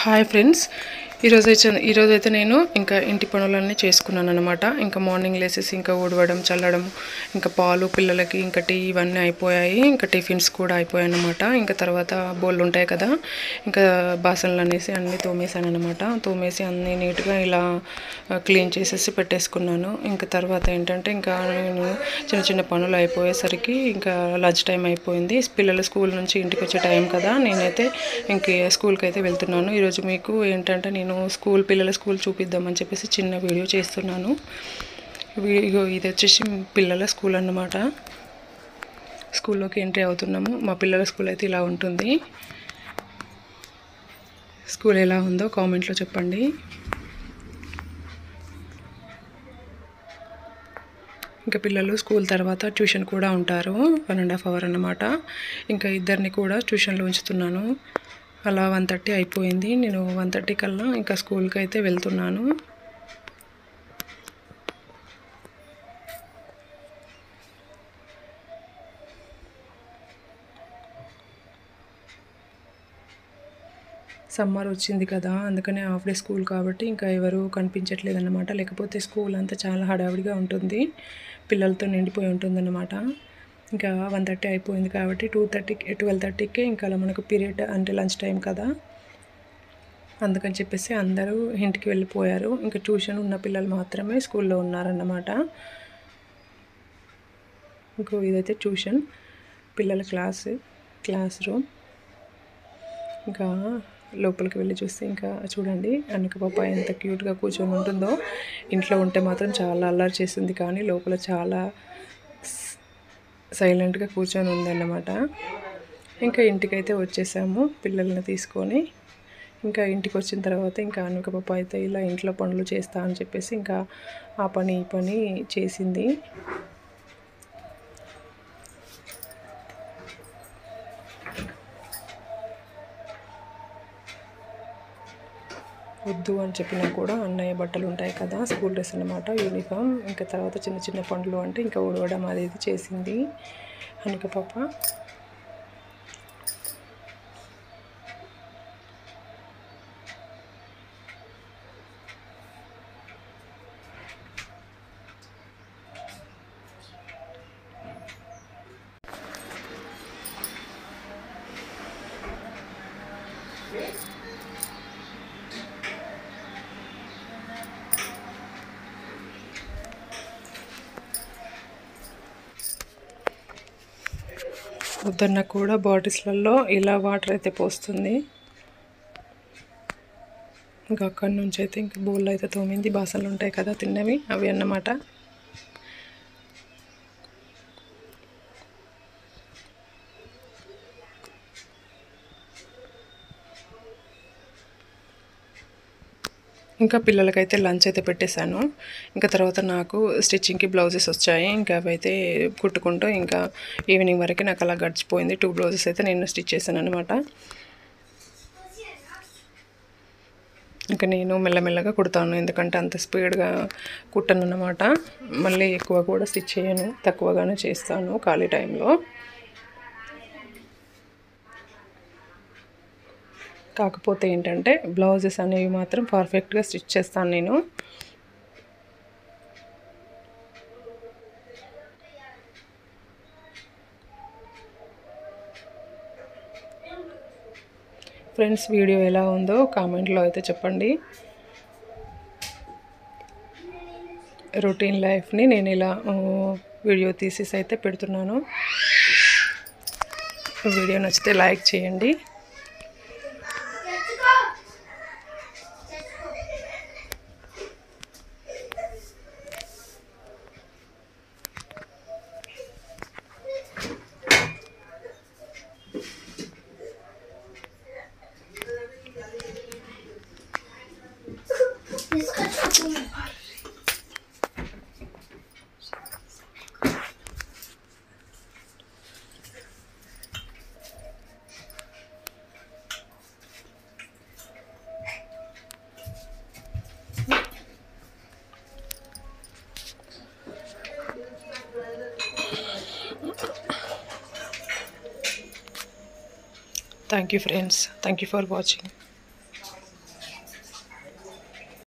hi friends ఈరోజు అయితే ఈరోజు అయితే నేను ఇంకా ఇంటి పనులన్నీ చేసుకున్నాను అనమాట ఇంకా మార్నింగ్ లేసేసి ఇంకా ఊడవడం చల్లడం ఇంకా పాలు పిల్లలకి ఇంకా టీ ఇవన్నీ అయిపోయాయి ఇంకా టిఫిన్స్ కూడా అయిపోయాయి అనమాట ఇంకా తర్వాత బోళ్ళు ఉంటాయి కదా ఇంకా బాసనలు అనేసి అన్నీ తోమేసాను అనమాట తోమేసి అన్నీ నీట్గా ఇలా క్లీన్ చేసేసి పెట్టేసుకున్నాను ఇంకా తర్వాత ఏంటంటే ఇంకా నేను చిన్న చిన్న పనులు అయిపోయేసరికి ఇంకా లంచ్ టైం అయిపోయింది పిల్లలు స్కూల్ నుంచి ఇంటికి వచ్చే టైం కదా నేనైతే ఇంక స్కూల్కి అయితే వెళ్తున్నాను ఈరోజు మీకు ఏంటంటే నేను స్కూల్ పిల్లల స్కూల్ చూపిద్దామని చెప్పేసి చిన్న వీడియో చేస్తున్నాను వీడియో ఇది వచ్చేసి పిల్లల స్కూల్ అన్నమాట స్కూల్లోకి ఎంట్రీ అవుతున్నాము మా పిల్లల స్కూల్ అయితే ఇలా ఉంటుంది స్కూల్ ఎలా ఉందో కామెంట్లో చెప్పండి ఇంకా పిల్లలు స్కూల్ తర్వాత ట్యూషన్ కూడా ఉంటారు వన్ అండ్ హాఫ్ అవర్ అన్నమాట ఇంకా ఇద్దరిని కూడా ట్యూషన్లో ఉంచుతున్నాను అలా వన్ థర్టీ అయిపోయింది నేను వన్ థర్టీ కల్లా ఇంకా స్కూల్కి అయితే వెళ్తున్నాను సమ్మర్ వచ్చింది కదా అందుకనే హాఫ్ డే స్కూల్ కాబట్టి ఇంకా ఎవరు కనిపించట్లేదు అనమాట లేకపోతే స్కూల్ అంతా చాలా హడావిడిగా ఉంటుంది పిల్లలతో నిండిపోయి ఉంటుందన్నమాట ఇంకా వన్ థర్టీ అయిపోయింది కాబట్టి టూ థర్టీకి ట్వెల్వ్ థర్టీకే ఇంకా అలా మనకు పీరియడ్ అంటే లంచ్ టైం కదా అందుకని చెప్పేసి అందరూ ఇంటికి వెళ్ళిపోయారు ఇంకా ట్యూషన్ ఉన్న పిల్లలు మాత్రమే స్కూల్లో ఉన్నారన్నమాట ఇంకో ఇదైతే ట్యూషన్ పిల్లల క్లాస్ క్లాస్ రూమ్ ఇంకా లోపలికి వెళ్ళి చూస్తే ఇంకా చూడండి అన్నక పాప ఎంత క్యూట్గా కూర్చొని ఉంటుందో ఇంట్లో ఉంటే మాత్రం చాలా అల్లరి చేస్తుంది కానీ లోపల చాలా సైలెంట్గా కూర్చొని ఉందన్నమాట ఇంకా ఇంటికైతే వచ్చేసాము పిల్లల్ని తీసుకొని ఇంకా ఇంటికి వచ్చిన తర్వాత ఇంకా అనుక పాప అయితే ఇలా ఇంట్లో పనులు చేస్తా అని చెప్పేసి ఇంకా ఆ పని ఈ పని చేసింది వద్దు అని చెప్పినా కూడా అన్నయ్య బట్టలు ఉంటాయి కదా స్కూల్ డ్రెస్ అనమాట యూనిఫామ్ ఇంకా తర్వాత చిన్న చిన్న పనులు అంటే ఇంకా ఉడవడం అది ఇది చేసింది అనుక పాప వద్దన్న కూడా బాటిల్స్లలో ఇలా వాటర్ అయితే పోస్తుంది ఇంకా అక్కడి నుంచి అయితే ఇంకా బౌల్ అయితే తోమింది బాసనలు ఉంటాయి కదా తిన్నవి అవి అన్నమాట ఇంకా పిల్లలకైతే లంచ్ అయితే పెట్టేశాను ఇంకా తర్వాత నాకు స్టిచ్చింగ్కి బ్లౌజెస్ వచ్చాయి ఇంకా అవైతే కుట్టుకుంటూ ఇంకా ఈవినింగ్ వరకు నాకు అలా గడిచిపోయింది టూ బ్లౌజెస్ అయితే నేను స్టిచ్ చేశాను అనమాట ఇంకా నేను మెల్లమెల్లగా కుడతాను ఎందుకంటే అంత స్పీడ్గా కుట్టను అనమాట మళ్ళీ ఎక్కువ కూడా స్టిచ్ చేయను తక్కువగానే చేస్తాను ఖాళీ టైంలో కాకపోతే ఏంటంటే బ్లౌజెస్ అనేవి మాత్రం పర్ఫెక్ట్గా స్టిచ్ చేస్తాను నేను ఫ్రెండ్స్ వీడియో ఎలా ఉందో కామెంట్లో అయితే చెప్పండి రొటీన్ లైఫ్ని నేను ఇలా వీడియో తీసేసి అయితే పెడుతున్నాను వీడియో నచ్చితే లైక్ చేయండి thank you friends thank you for watching